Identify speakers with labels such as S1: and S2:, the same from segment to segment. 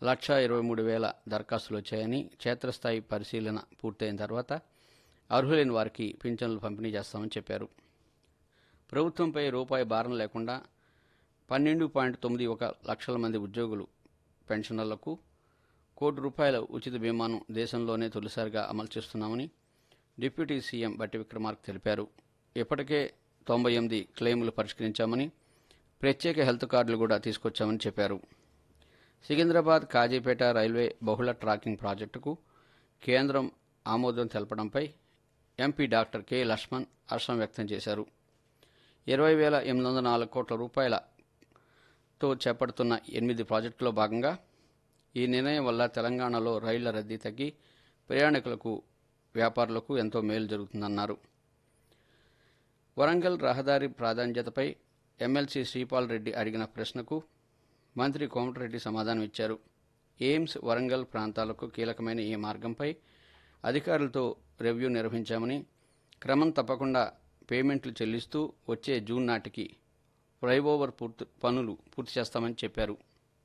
S1: లక్ష ఇరవై మూడు వేల దరఖాస్తులు వచ్చాయని క్షేత్రస్థాయి పరిశీలన పూర్తయిన తర్వాత అర్హులైన వారికి పింఛన్లు పంపిణీ చేస్తామని చెప్పారు ప్రభుత్వంపై రూపాయి భారం లేకుండా పన్నెండు పాయింట్ తొమ్మిది ఒక లక్షల మంది ఉద్యోగులు పెన్షనర్లకు కోటి రూపాయల ఉచిత బీమాను దేశంలోనే తొలిసారిగా అమలు చేస్తున్నామని డిప్యూటీ సీఎం బట్టి విక్రమార్క తెలిపారు ఇప్పటికే తొంభై ఎనిమిది క్లెయిములు పరిష్కరించామని ప్రత్యేక హెల్త్ కార్డులు కూడా తీసుకొచ్చామని చెప్పారు సికింద్రాబాద్ కాజీపేట రైల్వే బహుళ ట్రాకింగ్ ప్రాజెక్టుకు కేంద్రం ఆమోదం తెలపడంపై ఎంపీ డాక్టర్ కె లక్ష్మణ్ హర్షం వ్యక్తం చేశారు ఇరవై వేల ఎనిమిది వందల నాలుగు కోట్ల రూపాయలతో చేపడుతున్న ఎనిమిది ప్రాజెక్టులో భాగంగా ఈ నిర్ణయం వల్ల తెలంగాణలో రైళ్ల రద్దీ తగ్గి ప్రయాణికులకు వ్యాపారులకు ఎంతో మేలు జరుగుతుందన్నారు వరంగల్ రహదారి ప్రాధాన్యతపై ఎమ్మెల్సీ శ్రీపాల్ రెడ్డి అడిగిన ప్రశ్నకు మంత్రి కోమటిరెడ్డి సమాధానం ఇచ్చారు ఎయిమ్స్ వరంగల్ ప్రాంతాలకు కీలకమైన ఈ మార్గంపై అధికారులతో రివ్యూ నిర్వహించామని క్రమం తప్పకుండా పేమెంట్లు చెల్లిస్తూ వచ్చే జూన్ నాటికి ఫ్లైఓవర్ పూర్తి పనులు పూర్తి చేస్తామని చెప్పారు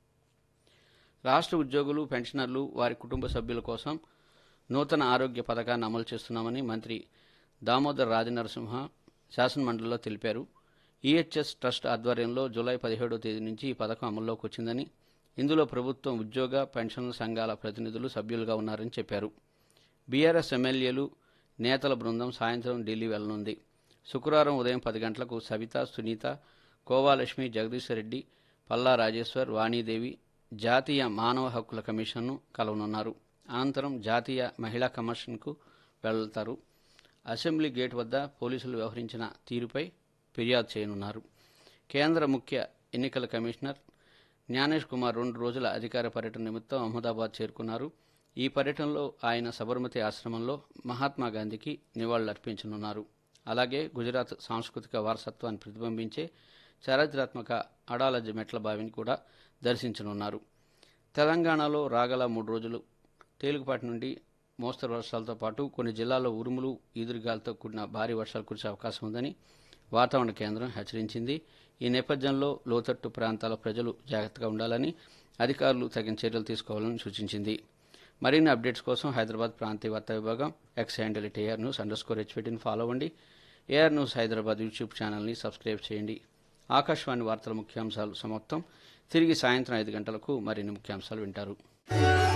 S1: రాష్ట్ర ఉద్యోగులు పెన్షనర్లు వారి కుటుంబ సభ్యుల కోసం నూతన ఆరోగ్య పథకాన్ని అమలు చేస్తున్నామని మంత్రి దామోదర్ రాజనరసింహ శాసనమండలిలో తెలిపారు ఈహెచ్ఎస్ ట్రస్ట్ ఆధ్వర్యంలో జూలై పదిహేడో తేదీ నుంచి ఈ పథకం అమల్లోకి వచ్చిందని ఇందులో ప్రభుత్వం ఉద్యోగ పెన్షన్ సంఘాల ప్రతినిధులు సభ్యులుగా ఉన్నారని చెప్పారు బీఆర్ఎస్ ఎమ్మెల్యేలు నేతల బృందం సాయంత్రం ఢిల్లీ వెళ్లనుంది శుక్రవారం ఉదయం పది గంటలకు సవిత సునీత కోవాలక్ష్మి జగదీశ్వర్ రెడ్డి పల్లా రాజేశ్వర్ వాణీదేవి జాతీయ మానవ హక్కుల కమిషన్ను కలవనున్నారు అనంతరం జాతీయ మహిళా కమిషన్కు వెళ్తారు అసెంబ్లీ గేట్ వద్ద పోలీసులు వ్యవహరించిన తీరుపై ఫిర్యాదు చేయనున్నారు కేంద్ర ముఖ్య ఎన్నికల కమిషనర్ జ్ఞానేష్ కుమార్ రెండు రోజుల అధికార పర్యటన నిమిత్తం అహ్మదాబాద్ చేరుకున్నారు ఈ పర్యటనలో ఆయన సబర్మతి ఆశ్రమంలో మహాత్మా గాంధీకి నివాళులర్పించనున్నారు అలాగే గుజరాత్ సాంస్కృతిక వారసత్వాన్ని ప్రతిబింబించే చారిత్రాత్మక అడాలజ్జ మెట్ల బావిని కూడా దర్శించనున్నారు తెలంగాణలో రాగల మూడు రోజులు తేలికపాటి నుండి మోస్తరు వర్షాలతో పాటు కొన్ని జిల్లాల్లో ఉరుములు ఈదురుగాలతో కూడిన భారీ వర్షాలు కురిసే అవకాశం ఉందని వాతావరణ కేంద్రం హెచ్చరించింది ఈ నేపథ్యంలో లోతట్టు ప్రాంతాల ప్రజలు జాగ్రత్తగా ఉండాలని అధికారులు తగిన చర్యలు తీసుకోవాలని సూచించింది మరిన్ని అప్డేట్స్ కోసం హైదరాబాద్ ప్రాంతీయ వార్తా విభాగం X handle at AR news underscore హెచ్పెట్టిని ఫాలో అవ్వండి ఏఆర్ న్యూస్ హైదరాబాద్ యూట్యూబ్ ఛానల్ని సబ్స్క్రైబ్ చేయండి ఆకాశవాణి వార్తల ముఖ్యాంశాలు సమాప్తం తిరిగి సాయంత్రం ఐదు గంటలకు మరిన్ని ముఖ్యాంశాలు వింటారు